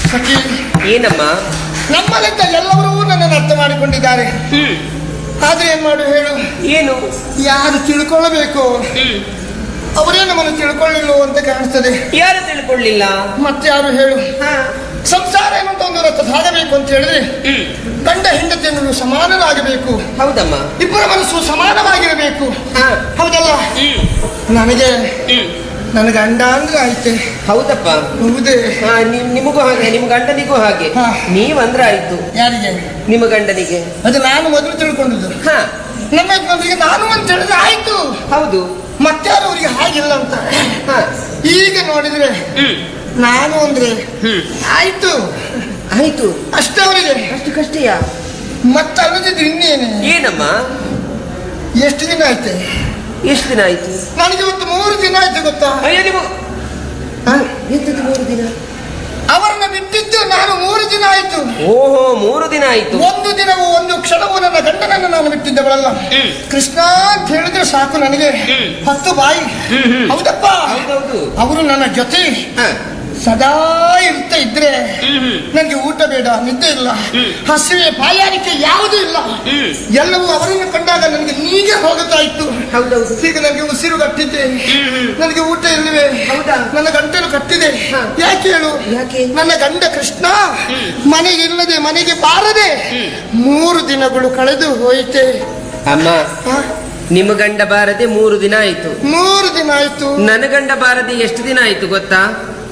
ಸಖಿ ಏನಮ್ಮ ನಮ್ಮಲ್ಲಿದ್ದ ಎಲ್ಲರೂ ನನ್ನನ್ನು ಅರ್ಥ ಮಾಡಿಕೊಂಡಿದ್ದಾರೆ ಹ್ಮ್ ಆದ್ರೆ ಏನ್ ಮಾಡು ಹೇಳು ಏನು ಯಾರು ತಿಳ್ಕೊಳ್ಳಬೇಕು ಅವರೇ ನಮ್ಮನ್ನು ತಿಳ್ಕೊಳ್ಳಿಲ್ಲ ಅಂತ ಕಾಣಿಸ್ತದೆ ಯಾರು ತಿಳ್ಕೊಳ್ಳಿಲ್ಲ ಮತ್ತೆ ಯಾರು ಹೇಳು ಹಾ ಸಂಸಾರ ಎನ್ನುವಂತ ಒಂದು ರಥ ಸಾಗಬೇಕು ಅಂತ ಹೇಳಿದ್ರೆ ಹ್ಮ್ ಗಂಡ ಹೆಂಡತಿಯನ್ನು ಸಮಾನರಾಗಬೇಕು ಹೌದಮ್ಮ ಇಬ್ಬರ ಮನಸ್ಸು ಸಮಾನವಾಗಿರಬೇಕು ಹಾ ಹೌದಲ್ಲ ಹ್ಮ್ ನನಗೆ ಹ್ಮ್ ನನ್ನ ಗಂಡ ಅಂದ್ರೆ ಆಯ್ತೆ ಹೌದಪ್ಪ ಹೌದೇ ಹಾ ನಿಮ್ ನಿಮಗೂ ಹಾಗೆ ನಿಮ್ ಗಂಡನಿಗೂ ಹಾಗೆ ಹಾ. ನೀವಂದ್ರೆ ಆಯ್ತು ಯಾರಿಗೆ ನಿಮ್ಮ ಗಂಡನಿಗೆ ಅದು ನಾನು ಮೊದಲು ತಿಳ್ಕೊಂಡದ್ದು ಹಾ ನಮ್ಮ ಯಜಮಾನರಿಗೆ ನಾನು ಅಂತ ಹೇಳಿದ್ರೆ ಆಯ್ತು ಹೌದು ಮತ್ತಾರು ಅವರಿಗೆ ಹಾಗಿಲ್ಲ ಅಂತ ಹಾ ಈಗ ನೋಡಿದ್ರೆ ಹ್ಮ್ ನಾನು ಅಂದ್ರೆ ಹ್ಮ್ ಆಯ್ತು ಆಯ್ತು ಅಷ್ಟೇ ಅವರಿಗೆ ಅಷ್ಟು ಕಷ್ಟಯಾ ಮತ್ತೆ ಅಲ್ಲದಿದ್ರೆ ಇನ್ನೇನೆ ಏನಮ್ಮ ಎಷ್ಟು ದಿನ ಆಯ್ತೆ ಎಷ್ಟು ದಿನ ಆಯ್ತು ನನಗೆ ಇವತ್ತು ಮೂರು ದಿನ ಆಯ್ತು ಗೊತ್ತಾ ಅಯ್ಯೋ ನೀವು ಹ? ಎಂತದ್ದು ಮೂರು ದಿನ ಅವರನ್ನ ಬಿಟ್ಟಿದ್ದು ನಾನು ಮೂರು ದಿನ ಆಯ್ತು ಓಹೋ ಮೂರು ದಿನ ಆಯ್ತು ಒಂದು ದಿನವೂ ಒಂದು ಕ್ಷಣವೂ ನನ್ನ ಗಂಡನನ್ನು ನಾನು ಬಿಟ್ಟಿದ್ದವಳಲ್ಲ ಹ್ಮ್. ಕೃಷ್ಣ ಅಂತ ಹೇಳಿದ್ರೆ ಸಾಕು ನನಗೆ ಹ್ಮ್. ಹತ್ತು ಬಾಯಿ ಹ್ಮ್, ಹ್ಮ್. ಹೌದಪ್ಪ ಹೌದೌದು ಅವರು ನನ್ನ ಜೊತೆ ಹಾ ಸದಾ ಇರ್ತಾ ಇದ್ರೆ ಹ್ಮ್ ಹ್ಮ್ ನನಗೆ ಊಟ ಬೇಡ ನಿದ್ದೆ ಇಲ್ಲ ಹ್ಮ್. ಹಸಿವೆ ಬಾಯಾರಿಕೆ ಯಾವುದೂ ಇಲ್ಲ ಹ್ಮ್ ಎಲ್ಲವೂ ಅವರನ್ನು ಕಂಡಾಗ ನನಗೆ ನೀಗೆ ಹೋಗುತ್ತಾ ಇತ್ತು ಹೌದೌದು ಈಗ ನನಗೆ ಉಸಿರು ಕಟ್ಟಿದ್ದೆ ಹ್ಮ್ ಹ್ಮ್ ನನಗೆ ಊಟ ಇಲ್ಲವೇ ಹೌದಾ? ನನ್ನ ಗಂಟಲು ಕಟ್ಟಿದೆ ಹಾ. ಯಾಕೆ ಹೇಳು ಯಾಕೆ? ನನ್ನ ಗಂಡ ಕೃಷ್ಣ ಹ್ಮ್. ಮನೆಗೆ ಇಲ್ಲದೆ ಮನೆಗೆ ಬಾರದೆ ಹ್ಮ್. ಮೂರು ದಿನಗಳು ಕಳೆದು ಹೋಯಿತೆ ಅಮ್ಮ ಹಾ? ನಿಮ್ಮ ಗಂಡ ಬಾರದೆ ಮೂರು ದಿನ ಆಯ್ತು ಮೂರು ದಿನ ಆಯ್ತು ನನ್ನ ಗಂಡ ಬಾರದೆ ಎಷ್ಟು ದಿನ ಆಯ್ತು ಗೊತ್ತಾ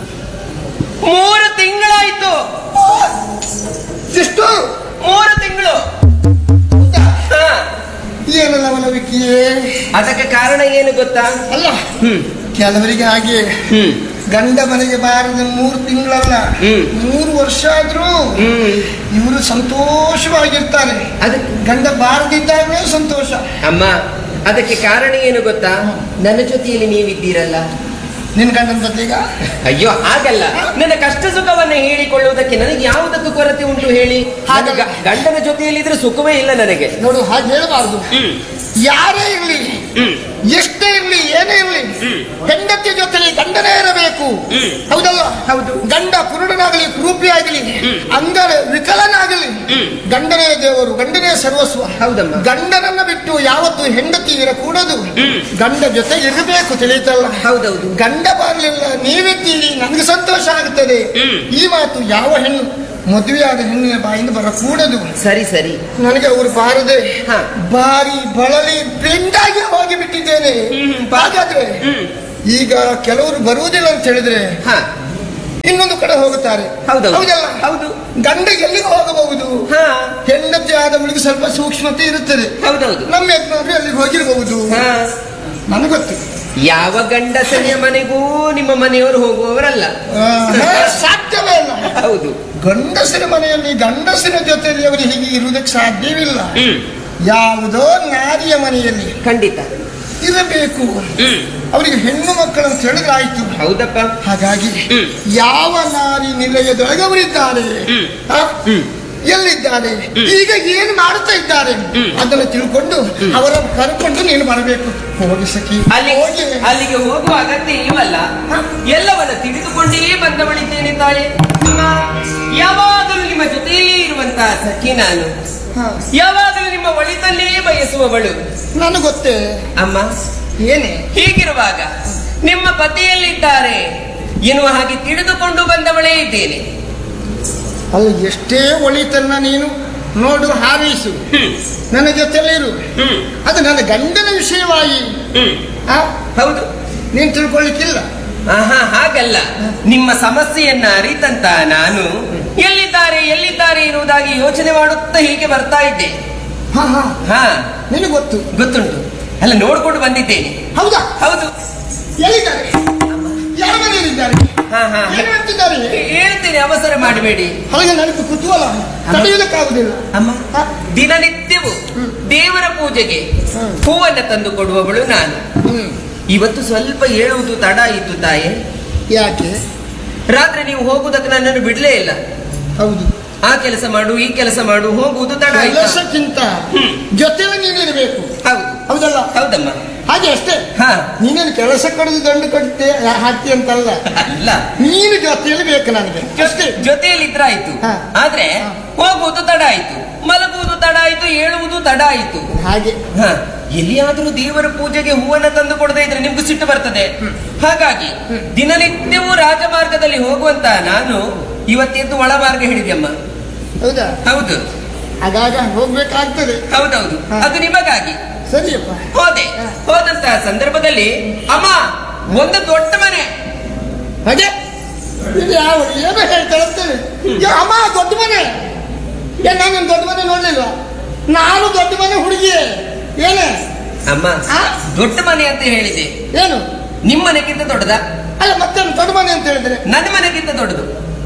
ಮೂರು ತಿಂಗಳಾಯ್ತು ಎಷ್ಟು ಮೂರು ತಿಂಗಳು ಹಾ. ಏನಲ್ಲ ಅವಲವಿಕೆಯೇ ಅದಕ್ಕೆ ಕಾರಣ ಏನು ಗೊತ್ತಾ ಅಲ್ಲ ಹ್ಮ್ ಕೆಲವರಿಗೆ ಹಾಗೆ ಹ್ಮ್ ಗಂಡ ಮನೆಗೆ ಬಾರದ ಮೂರು ತಿಂಗಳಲ್ಲ ಹ್ಮ್. ಮೂರು ವರ್ಷ ಆದ್ರೂ ಹ್ಮ್ ಇವರು ಸಂತೋಷವಾಗಿರ್ತಾರೆ ಅದಕ್ಕೆ ಗಂಡ ಬಾರದಿದ್ದಾಗಲೇ ಸಂತೋಷ ಅಮ್ಮ ಅದಕ್ಕೆ ಕಾರಣ ಏನು ಗೊತ್ತಾ ನನ್ನ ಜೊತೆಯಲ್ಲಿ ನೀವಿದ್ದೀರಲ್ಲ ನಿನ್ ಗಂಡನ ಜೊತೆಗ ಅಯ್ಯೋ ಹಾಗಲ್ಲ ನನ್ನ ಕಷ್ಟ ಸುಖವನ್ನ ಹೇಳಿಕೊಳ್ಳುವುದಕ್ಕೆ ನನಗೆ ಯಾವುದಕ್ಕೂ ಕೊರತೆ ಉಂಟು ಹೇಳಿ ನನ್ನ ಹಾಗಲ್ಲ. ಗ- ಗಂಡನ ಜೊತೆಯಲ್ಲಿದ್ರೆ ಸುಖವೇ ಇಲ್ಲ ನನಗೆ ನೋಡು ಹಾಗೆ ಹೇಳಬಾರ್ದು ಹ್ಮ್ ಯಾರೇ ಇರ್ಲಿ ಹ್ಮ್ ಎಷ್ಟೇ ಇರ್ಲಿ ಏನೇ ಇರ್ಲಿ ಹ್ಮ್. ಹೆಂಡತಿಯ ಜೊತೆಲಿ ಗಂಡನೇ ಇರಬೇಕು ಹ್ಮ್. ಹೌದಲ್ಲ ಹೌದು. ಗಂಡ ಕುರುಡನಾಗಲಿ ಕುರೂಪಿಯಾಗಲಿ ಹ್ಮ್. ಅಂಗ ವಿಕಲನಾಗಲಿ ಹ್ಮ್. ಗಂಡನೇ ದೇವರು ಗಂಡನೇ ಸರ್ವಸ್ವ ಹೌದಮ್ಮ. ಗಂಡನನ್ನ ಬಿಟ್ಟು ಯಾವತ್ತು ಹೆಂಡತಿ ಇರಕೂಡದು ಹ್ಮ್. ಗಂಡ ಜೊತೆ ಇರಬೇಕು ತಿಳಿತಲ್ಲ ಹೌದೌದು ಗಂಡ ಬರಲಿಲ್ಲ ನೀವಿದ್ದೀರಿ ನನಗೆ ಸಂತೋಷ ಆಗುತ್ತದೆ ಹ್ಮ್. ಈ ಮಾತು ಯಾವ ಹೆಣ್ಣು ಮದುವೆಯಾದ ಹೆಣ್ಣಿನ ಬಾಯಿಂದ ಬರಕೂಡದು ಸರಿ ಸರಿ ನನಗೆ ಅವರು ಬಾರದೆ ಹಾ. ಬಾರಿ ಬಳಲಿ ಬೆಂಡಾಗಿ ಹೋಗಿ ಬಿಟ್ಟಿದ್ದೇನೆ ಹ್ಮ್. ಹಾಗಾದ್ರೆ ಹ್ಮ್ ಈಗ ಕೆಲವರು ಬರುವುದಿಲ್ಲ ಅಂತ ಹೇಳಿದ್ರೆ ಹಾ ಇನ್ನೊಂದು ಕಡೆ ಹೋಗುತ್ತಾರೆ ಹೌದೌದು. ಹೌದಲ್ಲ ಹೌದು. ಗಂಡ ಎಲ್ಲಿಗೆ ಹೋಗಬಹುದು ಹಾ ಹೆಂಡತಿ ಆದವಳಿಗೆ ಸ್ವಲ್ಪ ಸೂಕ್ಷ್ಮತೆ ಇರುತ್ತದೆ ಹೌದೌದು ನಮ್ಮ ಯಜಮಾನರು ಅಲ್ಲಿಗೆ ಹೋಗಿರಬಹುದು ಹಾ ನನಗೆ ಗೊತ್ತು ಯಾವ ಗಂಡಸನೆಯ ಮನೆಗೂ ನಿಮ್ಮ ಮನೆಯವರು ಹೋಗುವವರಲ್ಲ ಆ, ಹಾ, ಸಾಧ್ಯವೇ ಇಲ್ಲ ಹೌದು ಗಂಡಸಿನ ಮನೆಯಲ್ಲಿ ಗಂಡಸಿನ ಜೊತೆಯಲ್ಲಿ ಅವರು ಹೀಗೆ ಇರುವುದಕ್ಕೆ ಸಾಧ್ಯವಿಲ್ಲ ಹ್ಮ್ ಯಾವುದೋ ನಾರಿಯ ಮನೆಯಲ್ಲಿ ಖಂಡಿತ ಇರಬೇಕು ಹ್ಮ್ ಅವರಿಗೆ ಹೆಣ್ಣು ಮಕ್ಕಳು ಅಂತ ಹೇಳಿದ್ರೆ ಆಯ್ತು ಹೌದಪ್ಪ ಹಾಗಾಗಿ ಹ್ಮ್. ಯಾವ ನಾರಿ ನಿಲಯದೊಳಗೆ ಅವರಿದ್ದಾರೆ ಹ್ಮ್. ಆ? ಹ್ಮ್. ಎಲ್ಲಿದ್ದಾರೆ ಹ್ಮ್. ಈಗ ಏನು ಮಾಡುತ್ತಾ ಇದ್ದಾರೆ ಹ್ಮ್. ಅದನ್ನು ತಿಳ್ಕೊಂಡು ಅವರನ್ನು ಕರ್ಕೊಂಡು ನೀನು ಬರಬೇಕು ಹೋಗಿ ಸಖಿ ಅಲ್ಲಿ ಹೋಗಿ ಅಲ್ಲಿಗೆ ಹೋಗುವ ಅಗತ್ಯ ಇಲ್ಲವಲ್ಲ ಎಲ್ಲವನ್ನ ತಿಳಿದುಕೊಂಡೇ ಬಂದವಳಿದ್ದೇನೆ ತಾಳೆ ಅಮ್ಮ, ಯಾವಾಗಲೂ ನಿಮ್ಮ ಜೊತೆಯೇ ಇರುವಂತಹ ಸಖಿ ನಾನು ಹಾ. ಯಾವಾಗಲೂ ನಿಮ್ಮ ಒಳಿತನ್ನೇ ಬಯಸುವವಳು ನನಗೆ ಗೊತ್ತೇ ಅಮ್ಮ ಏನೇ ಹೀಗಿರುವಾಗ ನಿಮ್ಮ ಪತಿಯಲ್ಲಿದ್ದಾರೆ ಎನ್ನುವ ಹಾಗೆ ತಿಳಿದುಕೊಂಡು ಬಂದವಳೇ ಇದ್ದೇನೆ ಅಲ್ಲ ಎಷ್ಟೇ ಒಳಿತನ್ನ ನೀನು ನೋಡು ಹಾರೈಸು ಹ್ಮ್ ನನ್ನ ಜೊತೆಲಿರು ಹ್ಮ್ ಅದು ನನ್ನ ಗಂಡನ ವಿಷಯವಾಗಿ ಹ್ಮ್ ಆ? ಹೌದು ನೀನು ತಿಳ್ಕೊಳ್ಳಿಕ್ಕಿಲ್ಲ ಆಹಾ ಹಾಗಲ್ಲ ನಿಮ್ಮ ಸಮಸ್ಯೆಯನ್ನ ಅರಿತಂತ ನಾನು ಎಲ್ಲಿದ್ದಾರೆ ಎಲ್ಲಿದ್ದಾರೆ ಎನ್ನುವುದಾಗಿ ಯೋಚನೆ ಮಾಡುತ್ತಾ ಹೀಗೆ ಬರ್ತಾ ಇದ್ದೆ ಹಾ ಹಾ ಹಾ ನಿನಗೆ ಗೊತ್ತು ಗೊತ್ತುಂಟು ಅಲ್ಲ ನೋಡ್ಕೊಂಡು ಬಂದಿದ್ದೇನೆ ಹೌದಾ ಹೌದು ಎಲ್ಲಿದ್ದಾರೆ ಯಾರ ಮನೆಯಲ್ಲಿದ್ದಾರೆ ಹಾ ಹಾ ಏನು ಮಾಡ್ತಿದ್ದಾರೆ ಹೇಳ್ತೇನೆ ಅವಸರ ಮಾಡಬೇಡಿ ಹಾಗೆ ನನಗೆ ಕುತೂಹಲ ತಡೆಯುವುದಕ್ಕಾಗುದಿಲ್ಲ ಅಮ್ಮ ಹಾ? ದಿನನಿತ್ಯವೂ ದೇವರ ಪೂಜೆಗೆ ಹ್ಮ್. ಹೂವನ್ನು ತಂದು ಕೊಡುವವಳು ನಾನು ಹ್ಮ್. ಇವತ್ತು ಸ್ವಲ್ಪ ಹೇಳುವುದು ತಡ ಆಯಿತು ತಾಯೇ ಯಾಕೆ ರಾತ್ರಿ ನೀವು ಹೋಗುವುದಕ್ಕೆ ನನ್ನನ್ನು ಬಿಡ್ಲೇ ಇಲ್ಲ ಹೌದು ಆ ಕೆಲಸ ಮಾಡು ಈ ಕೆಲಸ ಮಾಡು ಹೋಗುವುದು ತಡ ಆಯ್ತು ಕೆಲಸಕ್ಕಿಂತ ಹ್ಮ್. ಜೊತೆಯಲ್ಲಿ ನೀನಿರಬೇಕು ಹೌದು ಹೌದಲ್ಲ ಹೌದಮ್ಮ ಹಾಗೆ ಅಷ್ಟೇ ಹಾ ನೀನೇನು ಕೆಲಸ ಕಡಿದು ದಂಡು ಕಟ್ತೆ ಹಾಕಿ ಅಂತಲ್ಲ ಅಲ್ಲ ನೀನು ಜೊತೆಯಲ್ಲಿ ಬೇಕು ನನಗೆ ಅಷ್ಟೇ ಜೊತೆಯಲ್ಲಿ ಇದ್ರಾಯ್ತು ಹಾ. ಆದ್ರೆ ಹೋಗುವುದು ತಡ ಆಯ್ತು ಮಲಗುವುದು ತಡ ಆಯ್ತು ಏಳುವುದು ತಡ ಆಯ್ತು ಹಾಗೆ ಹ, ಎಲ್ಲಿಯಾದ್ರೂ ದೇವರ ಪೂಜೆಗೆ ಹೂವನ್ನ ತಂದು ಕೊಡದೇ ಇದ್ರೆ ನಿಮ್ಗೂ ಸಿಟ್ಟು ಬರ್ತದೆ ಹಾಗಾಗಿ ದಿನನಿತ್ಯವೂ ರಾಜಮಾರ್ಗದಲ್ಲಿ ಹೋಗುವಂತ ನಾನು ಇವತ್ತೆದ್ದು ಒಳ ಮಾರ್ಗ ಹಿಡಿದೆಯಮ್ಮ ಹೌದಾ ಹೌದು ಆಗಾಗ ಹೋಗ್ಬೇಕಾಗ್ತದೆ ಹೌದೌದು ಹ. ಅದು ನಿಮಗಾಗಿ ಸರಿಯಪ್ಪ ಹೋದೆ ಹ. ಹೋದಂತ ಸಂದರ್ಭದಲ್ಲಿ ಅಮ್ಮ ಒಂದು ದೊಡ್ಡ ಮನೆ ಹಾಗೆ ಇದು ಯಾವ ಏನೋ ಹೇಳ್ತಾರೆ ಅಂತೇಳಿ ಯಾ, ಅಮ್ಮ ದೊಡ್ಡ ಮನೆ ಏನ್ ನಾನು ದೊಡ್ಡ ಮನೆ ನೋಡ್ಲಿಲ್ವಾ ನಾನು ದೊಡ್ಡ ಮನೆ ಹುಡುಗಿ ಏನೇ ಅಮ್ಮ ಆ? ದೊಡ್ಡ ಮನೆ ಅಂತ ಹೇಳಿದೆ ಏನು ನಿಮ್ಮ ಮನೆಗಿಂತ ದೊಡ್ಡದ ಅಲ್ಲ ಮತ್ತೇನು ದೊಡ್ಡ ಮನೆ ಅಂತ ಹೇಳಿದ್ರೆ ನನ್ನ ಮನೆಗಿಂತ ದೊಡ್ಡದು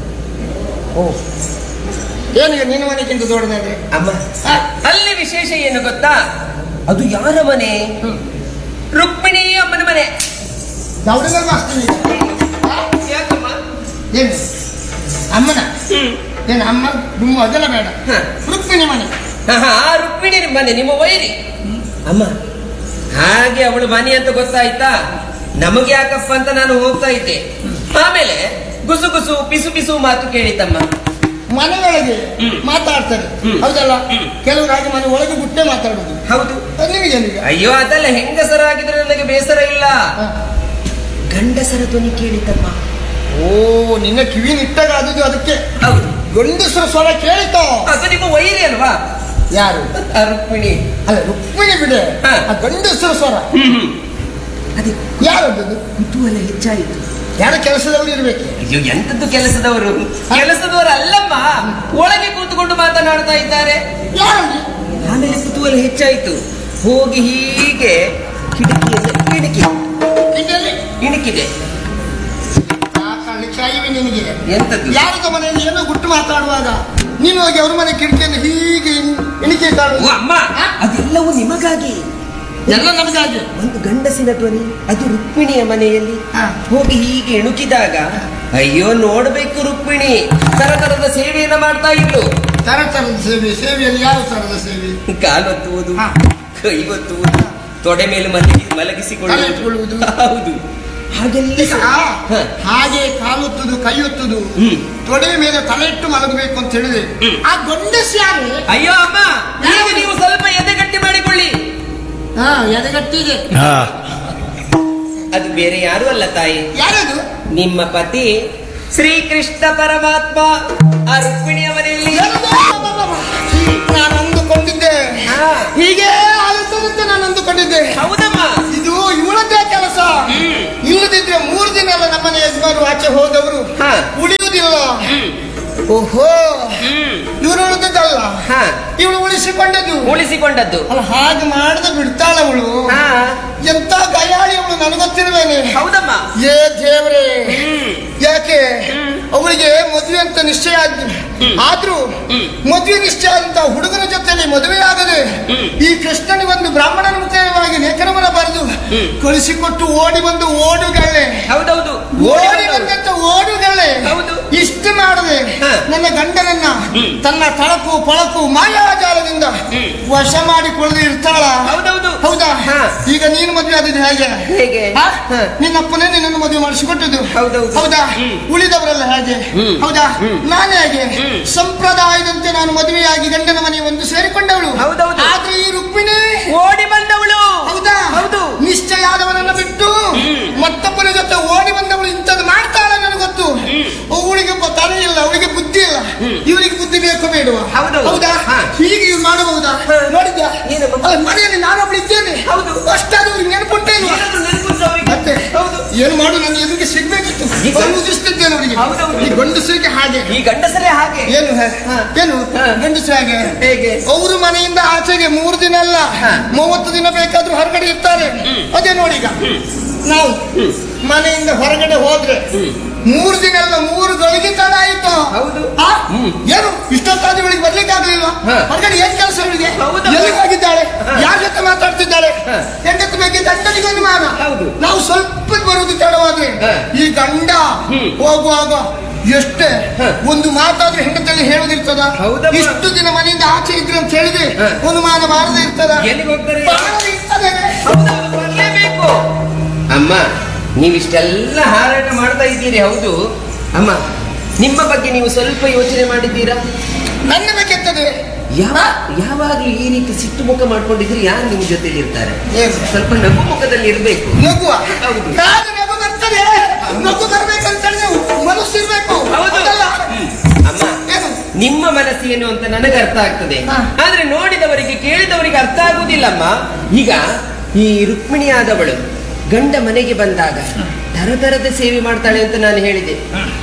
ಓ ಏನಿಗೆ ನಿನ್ನ ಮನೆಗಿಂತ ದೊಡ್ಡದಾದ್ರೆ ಅಮ್ಮ ಆ, ಅಲ್ಲಿ ವಿಶೇಷ ಏನು ಗೊತ್ತಾ ಅದು ಯಾರ ಮನೆ ಹ್ಮ್. ರುಕ್ಮಿಣಿ ಅಮ್ಮನ ಮನೆ ದೌಡದಾಗ ಅಷ್ಟೇ ಆ, ಯಾಕಮ್ಮ ಏನು ಅಮ್ಮನ ಹ್ಮ್. ಏನು ಅಮ್ಮ ದುಮ್ಮು ಅದೆಲ್ಲ ಬೇಡ ಹ. ರುಕ್ಮಿಣಿ ಮನೆ ಆಹಾ, ಆ ರುಕ್ಮಿಣಿ ನಿಮ್ಮ ಮನೆ ನಿಮ್ಮ ವೈರಿ ಅಮ್ಮ ಹಾಗೆ ಅವಳು ಮನೆ ಅಂತ ಗೊತ್ತಾಯ್ತಾ ನಮಗೆ ಯಾಕಪ್ಪ ಅಂತ ನಾನು ಹೋಗ್ತಾ ಇದ್ದೆ ಆಮೇಲೆ ಗುಸು ಗುಸು ಪಿಸು ಪಿಸು ಮಾತು ಕೇಳಿತಮ್ಮ ಮನೆಯೊಳಗೆ ಹ್ಮ್. ಮಾತಾಡ್ತಾರೆ ಹ್ಮ್. ಹೌದಲ್ಲ ಹ್ಮ್. ಕೆಲವರು ಹಾಗೆ ಮನೆ ಒಳಗೆ ಬಿಟ್ಟೆ ಮಾತಾಡುದು ಹೌದು ಅದು ನಿಮಗೇನೀಗ ಅಯ್ಯೋ ಅದಲ್ಲ ಹೆಂಗಸರಾಗಿದ್ರೆ ನನಗೆ ಬೇಸರ ಇಲ್ಲ ಹ. ಗಂಡಸರ ಧ್ವನಿ ಕೇಳಿತಮ್ಮ ಓ ನಿನ್ನ ಕಿವಿ ನಿಟ್ಟಾಗ ಅದು ಅದಕ್ಕೆ ಹೌದು ಗಂಡಸರ ಸ್ವರ ಕೇಳಿತೋ ಅದು ನಿಮ್ಮ ವೈರಿ ಅಲ್ವಾ ಯಾರು ಆ ರುಕ್ಮಿಣಿ ಅಲ್ಲ ರುಕ್ಮಿಣಿ ಬಿಡೆ ಹ. ಆ ಗಂಡಸರ ಸ್ವರ ಅದೇ ಯಾರದ್ದು ಕುತೂಹಲ ಹೆಚ್ಚಾಯಿತು ಯಾರ ಕೆಲಸದವರು ಇರ್ಬೇಕು ಅಯ್ಯೋ ಎಂತದ್ದು ಕೆಲಸದವರು ಕೆಲಸದವರು ಅಲ್ಲಮ್ಮ ಒಳಗೆ ಕೂತ್ಕೊಂಡು ಮಾತನಾಡ್ತಾ ಇದ್ದಾರೆ ಯಾರಲ್ಲಿ ಆಮೇಲೆ ಕುತೂಹಲ ಹೆಚ್ಚಾಯಿತು ಹೋಗಿ ಹೀಗೆ ಕಿಟಕಿಯಲ್ಲಿ ಇಣುಕಿ ಇಲ್ಲಿ ಇಣುಕಿದೆ ಕಳ್ಳಿಕಾಯಿವೆ ನಿನಗೆ ಎಂತದ್ದು ಯಾರದ ಮನೆಯಲ್ಲಿ ಏನೋ ಗುಟ್ಟು ಮಾತಾಡುವಾಗ ನೀನು ಹೋಗಿ ಅವ್ರ ಮನೆ ಕಿಟಕಿಯಲ್ಲಿ ಹೀಗೆ ಎಣಿಕೆ ಓ ಕಾಣುವುದು ಅಮ್ಮ ಅದೆಲ್ಲವೂ ನಿಮಗಾಗಿ ಎಲ್ಲ ನಮಗಾಗಿ ಒಂದು ಗಂಡಸಿನ ಧ್ವನಿ ಅದು ರುಕ್ಮಿಣಿಯ ಮನೆಯಲ್ಲಿ ಹಾ. ಹೋಗಿ ಹೀಗೆ ಎಣುಕಿದಾಗ ಅಯ್ಯೋ ನೋಡ್ಬೇಕು ರುಕ್ಮಿಣಿ ತರತರದ ಸೇವೆಯನ್ನ ಮಾಡ್ತಾ ಇದ್ಲು ತರ ತರದ ಸೇವೆ ಸೇವೆಯಲ್ಲಿ ಯಾವ ತರದ ಸೇವೆ ಕಾಲೊತ್ತುವುದು ಹಾ. ಕೈ ಒತ್ತುವುದು ತೊಡೆ ಮೇಲೆ ಮಲಗಿ ಮಲಗಿಸಿಕೊಳ್ಳುವುದು ತಲೆಯಿಟ್ಕೊಳ್ಳುವುದು. ಹೌದು ಹಾಗೆಲ್ಲ ಈಗ ಹ. ಹಾಗೆ ಕಾಲೊತ್ತುದು ಕೈ ಒತ್ತುದು ಹ್ಮ್. ತೊಡೆ ಮೇಲೆ ತಲೆ ಇಟ್ಟು ಮಲಗಬೇಕು ಅಂತ ಹೇಳಿದ್ರೆ ಹ್ಮ್. ಆ ಗಂಡಸ ಯಾರು ಅಯ್ಯೋ ಅಮ್ಮ ಈಗ ನೀವು ಸ್ವಲ್ಪ ಎದೆಗಟ್ಟಿ ಮಾಡಿಕೊಳ್ಳಿ ಹಾ ಎದೆಗಟ್ಟಿಗೆ ಅದು ಬೇರೆ ಯಾರು ಅಲ್ಲ ತಾಯಿ ಯಾರದು ನಿಮ್ಮ ಪತಿ ಶ್ರೀಕೃಷ್ಣ ಪರಮಾತ್ಮ ಆ ರುಕ್ಮಿಣಿಯ ಮನೆಯಲ್ಲಿ ನಾನು ಅಂದುಕೊಂಡಿದ್ದೆ ಹಾ. ಹೀಗೆ ಆಗುತ್ತದಂತೆ ನಾನು ಅಂದುಕೊಂಡಿದ್ದೆ ಹೌದಮ್ಮ ಇದು ಇವಳದ್ದೇ ಕೆಲಸ ಇಲ್ಲದಿದ್ರೆ ಮೂರು ದಿನ ಎಲ್ಲ ನಮ್ಮನೆ ಯಜಮಾನರು ಆಚೆ ಹೋದವರು ಹಾ. ಉಳಿಯುವುದಿಲ್ಲ ಓಹೋ ಇವರು ಉಳಿದದ್ದಲ್ಲ ಹಾ ಇವಳು ಉಳಿಸಿಕೊಂಡದ್ದು ಉಳಿಸಿಕೊಂಡದ್ದು ಅಲ್ಲ ಹಾಗೆ ಮಾಡದೆ ಬಿಡ್ತಾಳ ಅವಳು ಹಾ ಎಂತ ಗಯಾಳಿ ಅವಳು ನನಗೊತ್ತಿರುವೇನೆ ಹೌದಮ್ಮ ಏ ದೇವ್ರೆ ಹ್ಮ್ ಯಾಕೆ ಅವಳಿಗೆ ಮದುವೆ ಅಂತ ನಿಶ್ಚಯ ಆದ್ದು ಆದ್ರೂ ಮದುವೆ ನಿಶ್ಚಯ ಆದಂತ ಹುಡುಗನ ಜೊತೆಲಿ ಮದುವೆ ಆಗದೆ ಈ ಕೃಷ್ಣನಿಗೆ ಒಂದು ಬ್ರಾಹ್ಮಣನ ಮುಖವಾಗಿ ಲೇಖನವನ್ನ ಬರೆದು ಕಳಿಸಿಕೊಟ್ಟು ಓಡಿ ಬಂದು ಓಡುಗಳ್ಳೆ ಹೌದೌದು ಓಡಿ ಬಂದಂತ ಓಡುಗಳ್ಳೆ ಹೌದು. ಇಷ್ಟು ಮಾಡದೆ ಹ. ನನ್ನ ಗಂಡನನ್ನ ತನ್ನ ತಳಕು ಪಳಕು ಮಾಯಾಜಾಲದಿಂದ ವಶ ಮಾಡಿಕೊಳ್ಳದೆ ಇರ್ತಾಳ ಹೌದೌದು ಹೌದಾ ಹ. ಈಗ ನೀನು ಮದುವೆ ಆದಿದ್ದು ಹೇಗೆ ಹೇಗೆ ಹ? ಹ. ನಿನ್ನಪ್ಪನೇ ನಿನ್ನನ್ನು ಮದುವೆ ಮಾಡಿಸಿಕೊಟ್ಟದ್ದು ಹೌದೌದು. ಹೌದಾ ಹ್ಮ್. ಉಳಿದವರೆಲ್ಲ ಹೇಗೆ ಹ್ಮ್. ಹೌದಾ ಹ್ಮ್. ನಾನು ಹೇಗೆ ಹ್ಮ್. ಸಂಪ್ರದಾಯದಂತೆ ನಾನು ಮದುವೆಯಾಗಿ ಗಂಡನ ಮನೆ ಒಂದು ಸೇರಿಕೊಂಡವಳು ಹೌದೌದು. ಆದ್ರೆ ಈ ರುಕ್ಮಿಣಿ ಓಡಿ ಬಂದವಳು ಹೌದಾ ಹೌದು ನಿಶ್ಚಯ ಆದವನನ್ನ ಬಿಟ್ಟು ಮತ್ತೊಬ್ಬನ ಜೊತೆ ಓಡಿ ಬಂದವಳು ಇಂಥದ್ದು ಮಾಡ್ತಾಳೆ ನನಗೆ ಗೊತ್ತು ಅವಳಿಗೆ ಒಬ್ಬ ತಲೆ ಇಲ್ಲ ಅವಳಿಗೆ ಬುದ್ಧಿ ಇಲ್ಲ ಇವರಿಗೆ ಬುದ್ಧಿ ಬೇಕು ಬೇಡುವ ಹೌದೌದು. ಹೌದಾ ಹಾ. ಹೀಗೆ ಇವ್ರು ಮಾಡಬಹುದಾ ಹಾ. ನೋಡಿದ್ಯಾ ಏನಮ್ಮ? ಅಲ್ಲ, ಮನೆಯಲ್ಲಿ ನಾನೊಬ್ಳು ಇದ್ದೇನೆ ಹೌದು. ಅಷ್ಟಾದ್ರೂ ನೆನಪುಂಟೇ ಇಲ್ವಾ ಏನಾದ್ರು ನೆನಪುಂಟು ಅವರಿಗೆ? ಮತ್ತೆ ಹೌದು ಏನು ಮಾಡು ನನ್ನ ಎದುರಿಗೆ ಸಿಗ್ಬೇಕಿತ್ತು ಈಗ- ಕಣ್ಣು ಉದಿಸ್ತಿದ್ದೇನೆ ಅವರಿಗೆ ಹೌದೌದು. ಈ ಗಂಡಸರಿಗೆ ಹಾಗೆ ಈ ಗಂಡಸರೇ ಹಾಗೆ ಏನು ಹೇ? ಹಾ. ಏನು ಹಾ. ಗಂಡಸರು ಹಾಗೆ ಹೇಗೆ ಅವರು ಮನೆಯಿಂದ ಆಚೆಗೆ ಮೂರು ದಿನ ಅಲ್ಲ ಹಾ. ಮೂವತ್ತು ದಿನ ಬೇಕಾದ್ರೂ ಹೊರಗಡೆ ಇರ್ತಾರೆ ಅದೇ ನೋಡಿ ಈಗ ನಾವು ಮನೆಯಿಂದ ಹೊರಗಡೆ ಹೋದ್ರೆ ಮೂರು ದಿನ ಅಲ್ಲ ಮೂರು ಗಳಿಗೆ ತಡ ಆಯ್ತು ಹೌದು. ಆ? ಹ್ಮ್. ಏನು ಇಷ್ಟೊತ್ತಾದ ಇವಳಿಗೆ ಬರ್ಲಿಕ್ಕೆ ಆಗ್ಲಿಲ್ವಾ ಹಾ. ಹೊರಗಡೆ ಏನ್ ಕೆಲಸ ಇವಳಿಗೆ ಹೌದು. ಎಲ್ಲಿ ಹೋಗಿದ್ದಾಳೆ ಹಾ. ಯಾರ ಜೊತೆ ಮಾತಾಡ್ತಿದ್ದಾಳೆ ಹಾ. ಹೆಂಡತಿ ಬಗ್ಗೆ ಗಂಡನಿಗೆ ಅನುಮಾನ ಹೌದು. ನಾವು ಸ್ವಲ್ಪ ಬರುವುದು ತಡವಾದ್ರೆ ಹಾ. ಈ ಗಂಡ ಹ್ಮ್. ಹೋಗುವಾಗ ಎಷ್ಟೇ ಹಾ. ಒಂದು ಮಾತಾದ್ರೂ ಹೆಂಡತಿಯಲ್ಲಿ ಹೇಳುದಿರ್ತದ ಹೌದಮ್ಮ. ಇಷ್ಟು ದಿನ ಮನೆಯಿಂದ ಆಚೆ ಇದ್ರೆ ಅಂತ ಹೇಳಿದ್ರೆ ಹಾ. ಅನುಮಾನ ಮಾಡದೆ ಇರ್ತದ ಎಲ್ಲಿಗೆ ಹೋಗ್ತಾರೆ ಬಹಳ ಇರ್ತದೆ ಹೌದೌದು, ಬರ್ಲೇಬೇಕು ಅಮ್ಮ ನೀವಿಷ್ಟೆಲ್ಲ ಹಾರಾಟ ಮಾಡ್ತಾ ಇದ್ದೀರಿ ಹೌದು ಅಮ್ಮ ನಿಮ್ಮ ಬಗ್ಗೆ ನೀವು ಸ್ವಲ್ಪ ಯೋಚನೆ ಮಾಡಿದ್ದೀರಾ ನನ್ನ ಬೇಕೆತ್ತದೆ ಯಾವ ಯಾವಾಗ್ಲೂ ಈ ರೀತಿ ಸಿಟ್ಟು ಮುಖ ಮಾಡ್ಕೊಂಡಿದ್ರೆ ಯಾರು ನಿಮ್ ಜೊತೆಲಿ ಇರ್ತಾರೆ ಏನು? ಸ್ವಲ್ಪ ನಗು ಮುಖದಲ್ಲಿ ಇರ್ಬೇಕು ನಗುವ ಹೌದು. ಕಾದು ನಗು ಬರ್ತದೆ ನಗು ಬರ್ಬೇಕಂತ ಮನಸ್ಸು ಇರ್ಬೇಕು ಹೌದು ಹೌದಲ್ಲ? ಅಮ್ಮ ಏನು? ನಿಮ್ಮ ಮನಸ್ಸೇನು ಅಂತ ನನಗೆ ಅರ್ಥ ಆಗ್ತದೆ ಹಾ. ಆದ್ರೆ ನೋಡಿದವರಿಗೆ ಕೇಳಿದವರಿಗೆ ಅರ್ಥ ಆಗುದಿಲ್ಲಮ್ಮ ಈಗ ಈ ರುಕ್ಮಿಣಿಯಾದವಳು ಗಂಡ ಮನೆಗೆ ಬಂದಾಗ ತರತರದ ಸೇವೆ ಮಾಡ್ತಾಳೆ ಅಂತ ನಾನು ಹೇಳಿದೆ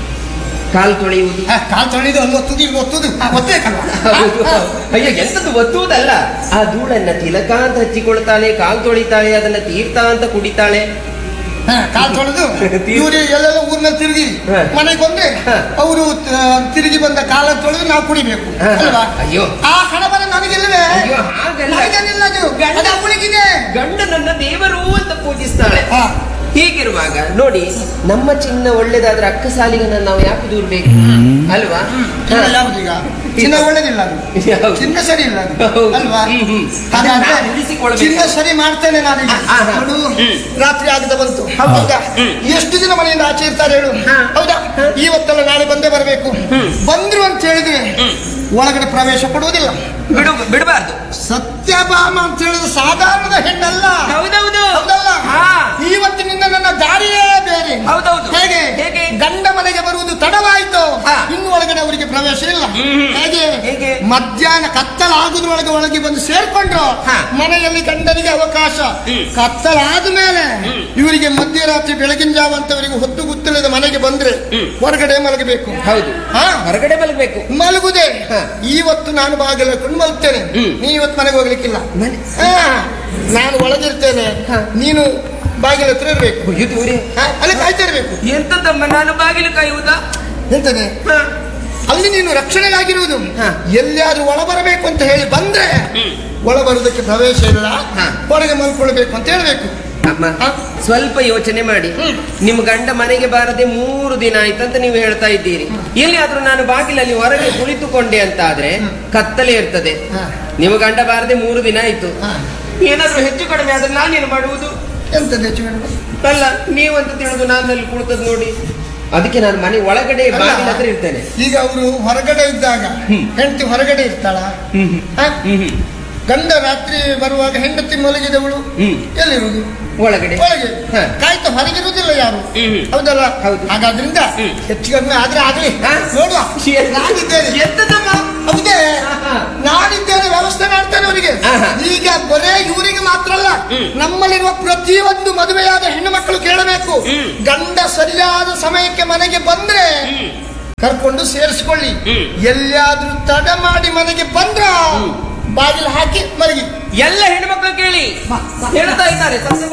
ಕಾಲು ತೊಳೆಯುವುದು ಆ, ಕಾಲ್ ತೊಳೆದು ಅಲ್ಲಿ ಒತ್ತುದು ಇಲ್ಲಿ ಒತ್ತುದು ಒತ್ತಬೇಕಲ್ವಾ ಹೌದು. ಅಯ್ಯೋ ಎಂತದ್ದು ಒತ್ತುವುದಲ್ಲ ಆ ಧೂಳನ್ನ ತಿಲಕ ಅಂತ ಹಚ್ಚಿಕೊಳ್ತಾಳೆ ಕಾಲು ತೊಳಿತಾಳೆ ಅದನ್ನ ತೀರ್ಥ ಅಂತ ಕುಡಿತಾಳೆ ಹಾ, ಕಾಲ್ ತೊಳೆದು ಇವ್ರು ಎಲ್ಲೆಲ್ಲ ಊರ್ನಲ್ಲಿ ತಿರುಗಿ ಹಾ. ಮನೆಗೆ ಬಂದ್ರೆ ಹಾ. ಅವರು ತಿರುಗಿ ಬಂದ ಕಾಲ ತೊಳೆದು ನಾವು ಕುಡಿಬೇಕು ಹಾ. ಅಲ್ವಾ ಅಯ್ಯೋ. ಆ ಹಣಬಲ ನನಗೆಲ್ಲವೇ ಅಯ್ಯೋ, ಹಾಗಲ್ಲ. ನನಗೇನಿಲ್ಲ ಅದು ಅದು ಅವಳಿಗಿದೆ ಗಂಡ ನನ್ನ ದೇವರು ಅಂತ ಪೂಜಿಸ್ತಾಳೆ ಹಾ. ಹೀಗಿರುವಾಗ ನೋಡಿ ನಮ್ಮ ಚಿನ್ನ ಒಳ್ಳೇದಾದ್ರೆ ಅಕ್ಕ ಸಾಲಿಗನ್ನ ನಾವು ಯಾಕೆ ದೂರ್ಬೇಕು ಅಲ್ವಾ ಚಿನ್ನ ಯಾವ್ದು ಈಗ ಚಿನ್ನ ಒಳ್ಳೇದಿಲ್ಲ ಅದು ಯಾವ್ದು? ಚಿನ್ನ ಸರಿ ಇಲ್ಲ ಅದು ಹೌದು. ಅಲ್ವಾ ಹ್ಮ್, ಹ್ಮ್. ಹಾಗಾದ್ರೆ ಅದನ್ನ ನಾವು ಉಳಿಸಿಕೊಳ್ಬೇಕು. ಚಿನ್ನ ಸರಿ ಮಾಡ್ತೇನೆ ನಾನೀಗ ಹಾ, ಹಾ. ನೋಡು ಹ್ಮ್. ರಾತ್ರಿ ಆಗದ ಬಂತು ಹೌದಾ ಎಷ್ಟು ದಿನ ಮನೆಯಿಂದ ಆಚೆ ಇರ್ತಾರೆ ಹೇಳು ಹಾ. ಹೌದಾ ಇವತ್ತೆಲ್ಲ ನಾಳೆ ಬಂದೇ ಬರಬೇಕು ಬಂದ್ರು ಅಂತ ಹೇಳಿದ್ರೆ ಒಳಗಡೆ ಪ್ರವೇಶ ಕೊಡುವುದಿಲ್ಲ ಬಿಡು ಬಿಡಬಾರ್ದು ಸತ್ಯಭಾಮ ಅಂತ ಹೇಳಿದ್ರೆ ಸಾಧಾರಣದ ಹೆಣ್ಣಲ್ಲ ಹೌದೌದು ಹೌದಲ್ಲ ಹಾ. ಇವತ್ತಿನಿಂದ ನನ್ನ ದಾರಿಯೇ ಬೇರೆ ಹೌದೌದು. ಹೇಗೆ ಹೇಗೆ? ಗಂಡ ಮನೆಗೆ ಬರುವುದು ತಡವಾಯಿತು ಹಾ. ಇನ್ನು ಒಳಗಡೆ ಅವರಿಗೆ ಪ್ರವೇಶ ಇಲ್ಲ ಹ್ಮ್. ಹೇಗೆ ಹೇಗೆ? ಮಧ್ಯಾಹ್ನ ಕತ್ತಲಾಗುದ್ರೊಳಗೆ ಒಳಗೆ ಬಂದು ಸೇರ್ಕೊಂಡ್ರು ಹಾ. ಮನೆಯಲ್ಲಿ ಗಂಡನಿಗೆ ಅವಕಾಶ ಹ್ಮ್. ಕತ್ತಲಾದ ಮೇಲೆ ಇವರಿಗೆ ಮಧ್ಯರಾತ್ರಿ ಬೆಳಗಿನ ಜಾವ ಅಂತವರಿಗೆ ಹೊತ್ತು ಗೊತ್ತಿಲ್ಲದ ಮನೆಗೆ ಬಂದ್ರೆ ಹ್ಮ್. ಹೊರಗಡೆ ಮಲಗಬೇಕು ಹೌದು ಹಾ ಹೊರಗಡೆ ಮಲಗಬೇಕು ಮಲಗುದೆ ಹಾ. ಇವತ್ತು ನಾನು ಬಾಗಿಲು ಹಾಕೊಂಡು ಮಲಗ್ತೇನೆ ಹ್ಮ್. ನೀ ಇವತ್ತು ಮನೆಗೆ ಹೋಗ್ಲಿಕ್ಕಿಲ್ಲ ಮನೆ ಹಾ, ನಾನು ಒಳಗಿರ್ತೇನೆ ಹಾ. ನೀನು ಬಾಗಿಲ ಹತ್ರ ಇರ್ಬೇಕು ಅಯ್ಯೋ ದೇವ್ರೇ. ಹಾ, ಅಲ್ಲಿ ಕಾಯ್ತಾ ಇರ್ಬೇಕು ಎಂತದಮ್ಮ ನಾನು ಬಾಗಿಲು ಕಾಯುವುದಾ ಎಂತದೆ ಹಾ. ಅಲ್ಲಿ ನೀನು ರಕ್ಷಣೆಗಾಗಿರುವುದು ಹಾ. ಎಲ್ಲಿಯಾದ್ರೂ ಒಳ ಬರಬೇಕು ಅಂತ ಹೇಳಿ ಬಂದ್ರೆ ಒಳ ಬರುವುದಕ್ಕೆ ಪ್ರವೇಶ ಇಲ್ಲ ಹಾ. ಹೊರಗೆ ಮಲ್ಕೊಳ್ಬೇಕು ಅಂತ ಹೇಳ್ಬೇಕು ಅಮ್ಮ ಹಾ. ಸ್ವಲ್ಪ ಯೋಚನೆ ಮಾಡಿ ಹ್ಮ್. ನಿಮ್ಮ ಗಂಡ ಮನೆಗೆ ಬಾರದೆ ಮೂರು ದಿನ ಆಯ್ತಂತ ನೀವು ಹೇಳ್ತಾ ಇದ್ದೀರಿ ಎಲ್ಲಿಯಾದ್ರೂ ನಾನು ಬಾಗಿಲಲ್ಲಿ ಹೊರಗೆ ಕುಳಿತುಕೊಂಡೆ ಅಂತ ಆದ್ರೆ ಕತ್ತಲೆ ಇರ್ತದೆ ಹಾ. ನಿಮ್ಮ ಗಂಡ ಬಾರದೆ ಮೂರು ದಿನ ಆಯ್ತು ಹಾ. ಏನಾದ್ರೂ ಹೆಚ್ಚು ಕಡಿಮೆ ಆದ್ರೆ ನಾನೇನು ಮಾಡುವುದು ಎಂತದೆ ಹೆಚ್ಚು ಕಡಿಮೆ? ಅಲ್ಲ ನೀವಂತ ತಿಳಿದು ನಾನು ಅಲ್ಲಿ ಕುಳಿತದ್ ನೋಡಿ ಅದಕ್ಕೆ ನಾನು ಮನೆ ಒಳಗಡೆ ಅಲ್ಲ, ಬಾಗಿಲ ಹತ್ರ ಇರ್ತೇನೆ ಈಗ ಅವರು ಹೊರಗಡೆ ಇದ್ದಾಗ ಹ್ಮ್. ಹೆಂಡತಿ ಹೊರಗಡೆ ಇರ್ತಾಳ ಹ್ಮ್ ಹಾ? ಹ್ಮ್ ಹ್ಮ್ ಗಂಡ ರಾತ್ರಿ ಬರುವಾಗ ಹೆಂಡತಿ ಮಲಗಿದವಳು ಹ್ಮ್. ಎಲ್ಲಿರುವುದು ಒಳಗಡೆ ಒಳಗೆ ಹಾ. ಕಾಯ್ತಾ ಹೊರಗಿರುವುದಿಲ್ಲ ಯಾರು ಹ್ಮ್. ಹೌದಲ್ಲ ಹೌದು. ಹಾಗಾದ್ರಿಂದ ಹ್ಮ್. ಹೆಚ್ಚು ಕಡಿಮೆ ಆದ್ರೆ ಆಗ್ಲಿ ಹಾ? ನೋಡುವ ಎಂತ- ನಾನಿದ್ದೇನೆ ಎಂತದಮ್ಮ? ಹೌದೇ ಆಹಾ. ನಾನಿದ್ದೇನೆ ವ್ಯವಸ್ಥೆ ಮಾಡ್ತೇನೆ ಅವರಿಗೆ ಆಹಾ. ಈಗ ಬರೇ ಇವರಿಗೆ ಮಾತ್ರ ಅಲ್ಲ ಹ್ಮ್. ನಮ್ಮಲ್ಲಿರುವ ಪ್ರತಿಯೊಂದು ಮದುವೆಯಾದ ಹೆಣ್ಣು ಮಕ್ಕಳು ಕೇಳಬೇಕು ಹ್ಮ್. ಗಂಡ ಸರಿಯಾದ ಸಮಯಕ್ಕೆ ಮನೆಗೆ ಬಂದ್ರೆ ಹ್ಮ್. ಕರ್ಕೊಂಡು ಸೇರಿಸಿಕೊಳ್ಳಿ ಹ್ಮ್. ಎಲ್ಲಿಯಾದ್ರೂ ತಡ ಮಾಡಿ ಮನೆಗೆ ಬಂದ್ರ ಬಾಗಿಲು ಹಾಕಿ ಮಲಗಿ ಎಲ್ಲ ಹೆಣ್ಮಕ್ಳು ಕೇಳಿ ಹೇಳ್ತಾ ಇದ್ದಾರೆ